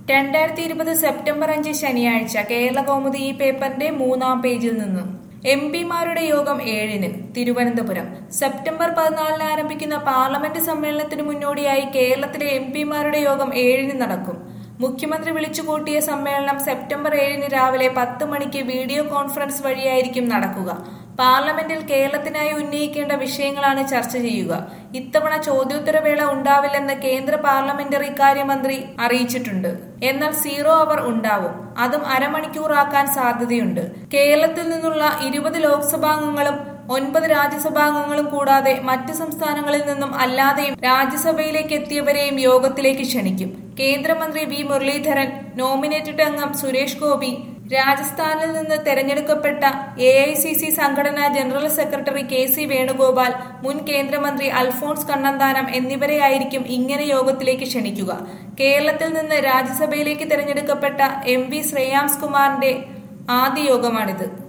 രണ്ടായിരത്തി ഇരുപത് സെപ്റ്റംബർ അഞ്ച് ശനിയാഴ്ച കേരള കൗമുദി ഈ പേപ്പറിന്റെ മൂന്നാം പേജിൽ നിന്നും എം പിമാരുടെ യോഗം ഏഴിന് തിരുവനന്തപുരം സെപ്റ്റംബർ പതിനാലിന് ആരംഭിക്കുന്ന പാർലമെന്റ് സമ്മേളനത്തിന് മുന്നോടിയായി കേരളത്തിലെ എം പിമാരുടെ യോഗം ഏഴിന് നടക്കും മുഖ്യമന്ത്രി വിളിച്ചുകൂട്ടിയ സമ്മേളനം സെപ്റ്റംബർ ഏഴിന് രാവിലെ പത്ത് മണിക്ക് വീഡിയോ കോൺഫറൻസ് വഴിയായിരിക്കും നടക്കുക പാർലമെന്റിൽ കേരളത്തിനായി ഉന്നയിക്കേണ്ട വിഷയങ്ങളാണ് ചർച്ച ചെയ്യുക ഇത്തവണ ചോദ്യോത്തരവേള ഉണ്ടാവില്ലെന്ന് കേന്ദ്ര പാർലമെന്ററി കാര്യമന്ത്രി അറിയിച്ചിട്ടുണ്ട് എന്നാൽ സീറോ അവർ ഉണ്ടാവും അതും അരമണിക്കൂറാക്കാൻ സാധ്യതയുണ്ട് കേരളത്തിൽ നിന്നുള്ള ഇരുപത് ലോക്സഭാംഗങ്ങളും ഒൻപത് രാജ്യസഭാംഗങ്ങളും കൂടാതെ മറ്റ് സംസ്ഥാനങ്ങളിൽ നിന്നും അല്ലാതെയും രാജ്യസഭയിലേക്ക് എത്തിയവരെയും യോഗത്തിലേക്ക് ക്ഷണിക്കും കേന്ദ്രമന്ത്രി വി മുരളീധരൻ നോമിനേറ്റഡ് അംഗം സുരേഷ് ഗോപി രാജസ്ഥാനിൽ നിന്ന് തെരഞ്ഞെടുക്കപ്പെട്ട എ ഐ സി സി സംഘടനാ general secretary K C Venugopal മുൻ കേന്ദ്രമന്ത്രി അൽഫോൺസ് കണ്ണന്താനം എന്നിവരെയായിരിക്കും ഇങ്ങനെ യോഗത്തിലേക്ക് ക്ഷണിക്കുക കേരളത്തിൽ നിന്ന് രാജ്യസഭയിലേക്ക് തെരഞ്ഞെടുക്കപ്പെട്ട എം വി ശ്രേയാംസ് കുമാറിന്റെ ആദ്യ യോഗമാണിത്